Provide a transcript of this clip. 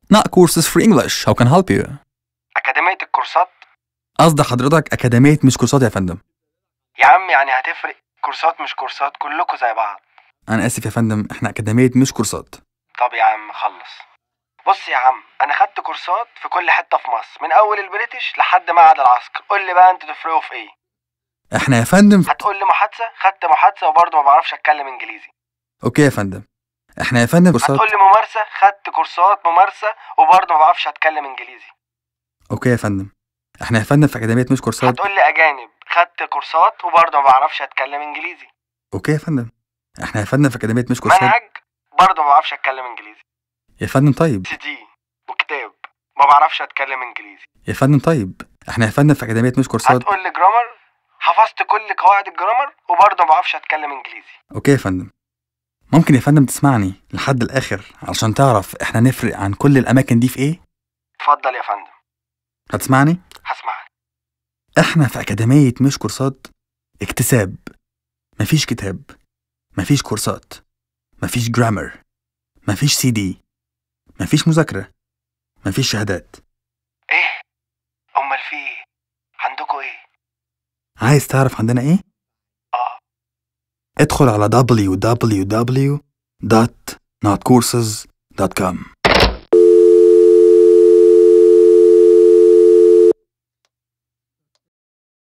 Not courses for English. How can I help you? أكاديمية الكورسات قصد حضرتك أكاديمية مش كورسات يا فندم يا عم يعني هتفرق كورسات مش كورسات كلكوا زي بعض أنا آسف يا فندم إحنا أكاديمية مش كورسات طب يا عم خلص بص يا عم انا خدت كورسات في كل حته في مصر من اول البريتش لحد معهد العسكر قول لي بقى انتوا تفرقوا في ايه إحنا يا فندم هتقول لي محادثه خدت محادثه وبرضه ما بعرفش اتكلم انجليزي أوكي يا فندم إحنا يا فندم كورسات هتقول لي ممارسه خدت كورسات ممارسه وبرضه ما بعرفش اتكلم انجليزي أوكي يا فندم إحنا يا فندم في أكاديمية مش كورسات هتقول لي اجانب خدت كورسات وبرضه ما بعرفش اتكلم انجليزي أوكي يا فندم إحنا يا فندم في أكاديمية مش كورسات منهج برضه ما بعرفش اتكلم انجليزي يا فندم طيب سي دي وكتاب ما بعرفش اتكلم انجليزي يا فندم طيب إحنا يا فندم في أكاديمية مش كورسات هتقول لي جرامر حفظت كل قواعد الجرامر وبرضه ما بعرفش اتكلم انجليزي أوكي يا فندم ممكن يا فندم تسمعني لحد الآخر علشان تعرف إحنا نفرق عن كل الأماكن دي في إيه؟ اتفضل يا فندم هتسمعني؟ هسمعك احنا في أكاديمية مش كورسات اكتساب مفيش كتاب مفيش كورسات مفيش جرامر مفيش سي دي مفيش مذاكرة مفيش شهادات ايه امال في ايه عندكوا ايه عايز تعرف عندنا ايه؟ اه ادخل على www.notcourses.com